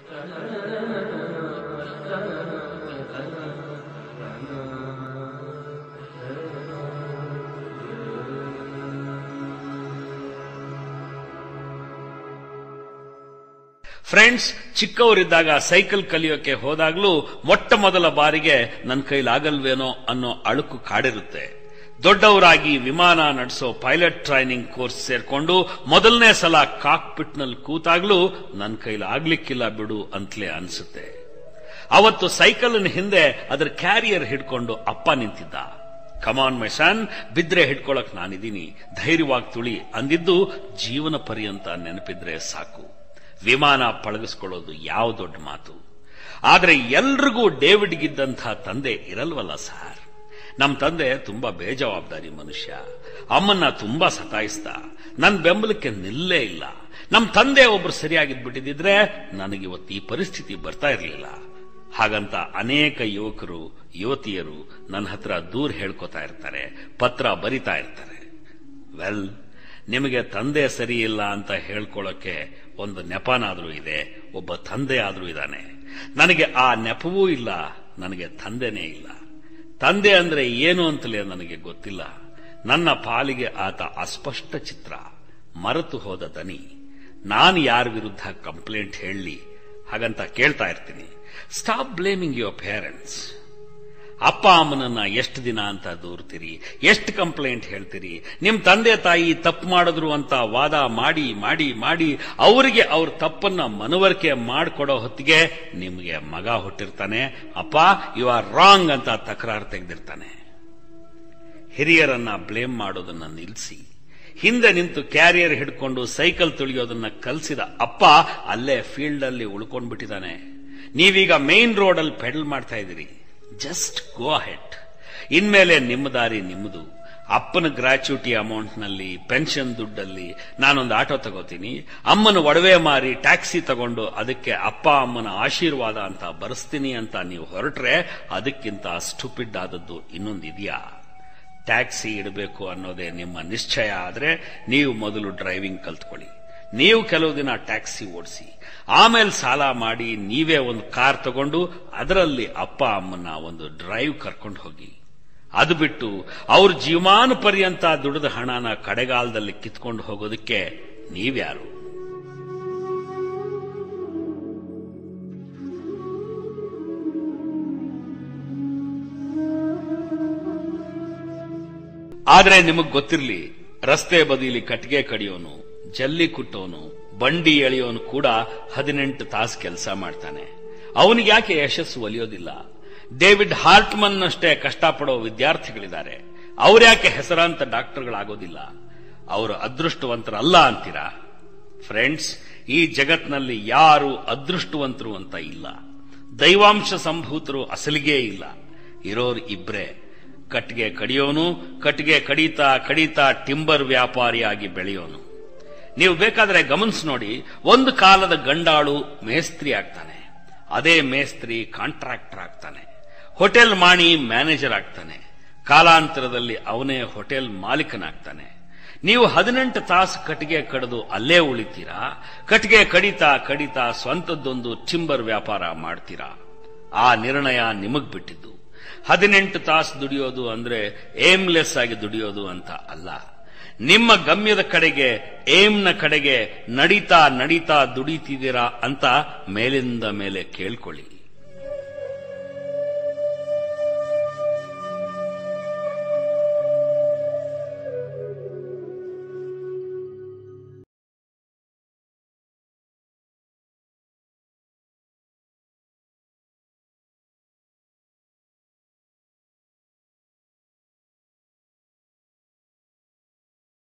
friends ಚಿಕ್ಕವರಿದ್ದಾಗ cycle ಕಲಿಯೋಕೆ ಹೋದಾಗ್ಲೂ ಮೊಟ್ಟ ಮೊದಲ ಬಾರಿಗೆ ನನ್ನ ಕೈಲಾಗಲ್ವೇನೋ ಅನ್ನೋ ಅಳುಕು ಕಾಡಿರುತ್ತೆ ದೊಡ್ಡವರಾಗಿ ವಿಮಾನ ನಡೆಸೋ ಪೈಲಟ್ ಟ್ರೈನಿಂಗ್ ಕೋರ್ಸ್ ಸೇರ್ಕೊಂಡು ಮೊದಲನೇ ಸಲ ಕಾಕ್ಪಿಟ್ನಲ್ಲಿ ಕೂತಾಗ್ಲೂ ನನ್ನ ಕೈಲಿ ಆಗ್ಲಿಕ್ಕಿಲ್ಲ ಬಿಡು ಅಂತಲೇ ಅನ್ಸುತ್ತೆ ಅವತ್ತು ಸೈಕಲ್ ಹಿಂದೆ ಅದರ ಕ್ಯಾರಿಯರ್ ಹಿಡ್ಕೊಂಡು ಅಪ್ಪ ನಿಂತಿದ್ದ ಕಮಾನ್ ಮೈ ಸನ್ ಬಿದ್ರೆ ಹಿಡ್ಕೊಳಕ್ ನಾನಿದ್ದೀನಿ ಧೈರ್ಯವಾಗಿ ತುಳಿ ಅಂದಿದ್ದು ಜೀವನ ಪರ್ಯಂತ ನೆನಪಿದ್ರೆ ಸಾಕು ವಿಮಾನ ಪಳಗಿಸ್ಕೊಳ್ಳೋದು ಯಾವ ದೊಡ್ಡ ಮಾತು ಆದ್ರೆ ಎಲ್ರಿಗೂ ಡೇವಿಡ್ಗಿದ್ದಂಥ ತಂದೆ ಇರಲ್ವಲ್ಲ ಸರ್ ನಮ್ಮ ತಂದೆ ತುಂಬಾ ಬೇಜವಾಬ್ದಾರಿ ಮನುಷ್ಯ ಅಮ್ಮನ್ನ ತುಂಬಾ ಸತಾಯಿಸ್ದ ನನ್ನ ಬೆಂಬಲಕ್ಕೆ ನಿಲ್ಲೇ ಇಲ್ಲ ನಮ್ಮ ತಂದೆ ಒಬ್ರು ಸರಿಯಾಗಿದ್ಬಿಟ್ಟಿದ್ರೆ ನನಗಿವತ್ತು ಈ ಪರಿಸ್ಥಿತಿ ಬರ್ತಾ ಇರಲಿಲ್ಲ ಹಾಗಂತ ಅನೇಕ ಯುವಕರು ಯುವತಿಯರು ನನ್ನ ಹತ್ರ ದೂರ ಹೇಳ್ಕೊತಾ ಇರ್ತಾರೆ ಪತ್ರ ಬರಿತಾ ಇರ್ತಾರೆ ವೆಲ್ ನಿಮಗೆ ತಂದೆ ಸರಿ ಇಲ್ಲ ಅಂತ ಹೇಳ್ಕೊಳ್ಳೋಕೆ ಒಂದು ನೆಪನಾದ್ರೂ ಇದೆ ಒಬ್ಬ ತಂದೆ ಆದ್ರೂ ಇದ್ದಾನೆ ನನಗೆ ಆ ನೆಪವೂ ಇಲ್ಲ ನನಗೆ ತಂದೆನೇ ಇಲ್ಲ ತಂದೆ ಅಂದ್ರೆ ಏನು ಅಂತಲೇ ನನಗೆ ಗೊತ್ತಿಲ್ಲ ನನ್ನ ಪಾಲಿಗೆ ಆತ ಅಸ್ಪಷ್ಟ ಚಿತ್ರ ಮರೆತು ಹೋದ ದನಿ ನಾನು ಯಾರ ವಿರುದ್ಧ ಕಂಪ್ಲೇಂಟ್ ಹೇಳಲಿ ಹಾಗಂತ ಕೇಳ್ತಾ ಇರ್ತೀನಿ ಸ್ಟಾಪ್ ಬ್ಲೇಮಿಂಗ್ ಯುವರ್ ಪೇರೆಂಟ್ಸ್ ಅಪ್ಪ ಅಮ್ಮನನ್ನ ಎಷ್ಟು ದಿನ ಅಂತ ದೂರ್ತೀರಿ ಎಷ್ಟು ಕಂಪ್ಲೇಂಟ್ ಹೇಳ್ತೀರಿ ನಿಮ್ ತಂದೆ ತಾಯಿ ತಪ್ಪು ಮಾಡಿದ್ರು ಅಂತ ವಾದ ಮಾಡಿ ಮಾಡಿ ಮಾಡಿ ಅವರಿಗೆ ಅವ್ರ ತಪ್ಪನ್ನ ಮನವರಿಕೆ ಮಾಡಿಕೊಡೋ ಹೊತ್ತಿಗೆ ನಿಮಗೆ ಮಗ ಹುಟ್ಟಿರ್ತಾನೆ ಅಪ್ಪ ಯು ಆರ್ ರಾಂಗ್ ಅಂತ ತಕರಾರು ತೆಗೆದಿರ್ತಾನೆ ಹಿರಿಯರನ್ನ ಬ್ಲೇಮ್ ಮಾಡೋದನ್ನ ನಿಲ್ಲಿಸಿ ಹಿಂದೆ ನಿಂತು ಕ್ಯಾರಿಯರ್ ಹಿಡ್ಕೊಂಡು ಸೈಕಲ್ ತುಳಿಯೋದನ್ನ ಕಲಿಸಿದ ಅಪ್ಪ ಅಲ್ಲೇ ಫೀಲ್ಡ್ ಅಲ್ಲಿ ಉಳ್ಕೊಂಡ್ಬಿಟ್ಟಿದ್ದಾನೆ ನೀವೀಗ ಮೇನ್ ರೋಡ್ ಅಲ್ಲಿ ಪೆಡಲ್ ಮಾಡ್ತಾ ಇದ್ದೀರಿ ಜಸ್ಟ್ ಗೋ ಅಹೆಡ್ ಇನ್ಮೇಲೆ ನಿಮ್ಮ ದಾರಿ ನಿಮ್ಮದು ಅಪ್ಪನ ಗ್ರಾಚ್ಯುಟಿ ಅಮೌಂಟ್ ನಲ್ಲಿ ಪೆನ್ಷನ್ ದುಡ್ಡಲ್ಲಿ ನಾನೊಂದು ಆಟೋ ತಗೋತೀನಿ ಅಮ್ಮನ ಒಡವೆ ಮಾರಿ ಟ್ಯಾಕ್ಸಿ ತಗೊಂಡು ಅದಕ್ಕೆ ಅಪ್ಪ ಅಮ್ಮನ ಆಶೀರ್ವಾದ ಅಂತ ಬರೆಸ್ತೀನಿ ಅಂತ ನೀವು ಹೊರಟ್ರೆ ಅದಕ್ಕಿಂತ ಸ್ಟುಪಿಡ್ ಆದದ್ದು ಇನ್ನೊಂದಿದೆಯಾ ಟ್ಯಾಕ್ಸಿ ಇಡಬೇಕು ಅನ್ನೋದೇ ನಿಮ್ಮ ನಿಶ್ಚಯ ಆದ್ರೆ ನೀವು ಮೊದಲು ಡ್ರೈವಿಂಗ್ ಕಲ್ತ್ಕೊಳ್ಳಿ ನೀವು ಕೆಲವು ದಿನ ಟ್ಯಾಕ್ಸಿ ಓಡಿಸಿ ಆಮೇಲೆ ಸಾಲ ಮಾಡಿ ನೀವೇ ಒಂದು ಕಾರ್ ತಗೊಂಡು ಅದರಲ್ಲಿ ಅಪ್ಪ ಅಮ್ಮನ ಒಂದು ಡ್ರೈವ್ ಕರ್ಕೊಂಡು ಹೋಗಿ ಅದು ಬಿಟ್ಟು ಅವ್ರ ಜೀವಮಾನ ಪರ್ಯಂತ ದುಡಿದ ಹಣನ ಕಡೆಗಾಲದಲ್ಲಿ ಕಿತ್ಕೊಂಡು ಹೋಗೋದಕ್ಕೆ ನೀವ್ಯಾರು ಆದ್ರೆ ನಿಮಗ್ ಗೊತ್ತಿರ್ಲಿ ರಸ್ತೆ ಬದಿಲಿ ಕಟ್ಟಿಗೆ ಕಡಿಯೋನು ಜಲ್ಲಿ ಕುಟ್ಟೋನು ಬಂಡಿ ಎಳೆಯೋನು ಕೂಡ ಹದಿನೆಂಟು ತಾಸು ಕೆಲಸ ಮಾಡ್ತಾನೆ ಅವನಿಗೆ ಯಾಕೆ ಯಶಸ್ಸು ಒಲಿಯೋದಿಲ್ಲ ಡೇವಿಡ್ ಹಾರ್ಟ್ಮನ್ ಅಷ್ಟೇ ಕಷ್ಟಪಡೋ ವಿದ್ಯಾರ್ಥಿಗಳಿದ್ದಾರೆ ಅವ್ರ್ಯಾಕೆ ಹೆಸರಾಂತ ಡಾಕ್ಟರ್ಗಳಾಗೋದಿಲ್ಲ ಅವರು ಅದೃಷ್ಟವಂತರಲ್ಲ ಅಂತೀರಾ ಫ್ರೆಂಡ್ಸ್ ಈ ಜಗತ್ನಲ್ಲಿ ಯಾರು ಅದೃಷ್ಟವಂತರು ಅಂತ ಇಲ್ಲ ದೈವಾಂಶ ಸಂಭೂತರು ಅಸಲಿಗೇ ಇಲ್ಲ ಇರೋರು ಇಬ್ರೇ ಕಟ್ಟಿಗೆ ಕಡಿಯೋನು ಕಟ್ಟಿಗೆ ಕಡಿತಾ ಕಡಿತಾ ಟಿಂಬರ್ ವ್ಯಾಪಾರಿಯಾಗಿ ಬೆಳೆಯೋನು ನೀವು ಬೇಕಾದ್ರೆ ಗಮನಿಸಿ ನೋಡಿ ಒಂದು ಕಾಲದ ಗಂಡಾಳು ಮೇಸ್ತ್ರಿ ಆಗ್ತಾನೆ ಅದೇ ಮೇಸ್ತ್ರಿ ಕಾಂಟ್ರಾಕ್ಟರ್ ಆಗ್ತಾನೆ ಹೋಟೆಲ್ ಮಾಣಿ ಮ್ಯಾನೇಜರ್ ಆಗ್ತಾನೆ ಕಾಲಾಂತರದಲ್ಲಿ ಅವನೇ ಹೋಟೆಲ್ ಮಾಲೀಕನಾಗ್ತಾನೆ ನೀವು ಹದಿನೆಂಟು ತಾಸು ಕಟ್ಟಿಗೆ ಕಡಿದು ಅಲ್ಲೇ ಉಳಿತೀರಾ ಕಟ್ಟಿಗೆ ಕಡಿತಾ ಕಡಿತಾ ಸ್ವಂತದ್ದೊಂದು ಟಿಂಬರ್ ವ್ಯಾಪಾರ ಮಾಡ್ತೀರಾ ಆ ನಿರ್ಣಯ ನಿಮಗ್ ಬಿಟ್ಟಿದ್ದು ಹದಿನೆಂಟು ತಾಸು ದುಡಿಯೋದು ಅಂದ್ರೆ ಏಮ್ಲೆಸ್ ಆಗಿ ದುಡಿಯೋದು ಅಂತ ಅಲ್ಲ ನಿಮ್ಮ ಗಮ್ಯದ ಕಡೆಗೆ ಏಮ್ನ ಕಡೆಗೆ ನಡೀತಾ ನಡೀತಾ ದುಡಿತಿದ್ದೀರಾ ಅಂತ ಮೇಲಿಂದ ಮೇಲೆ ಕೇಳ್ಕೊಳ್ಳಿ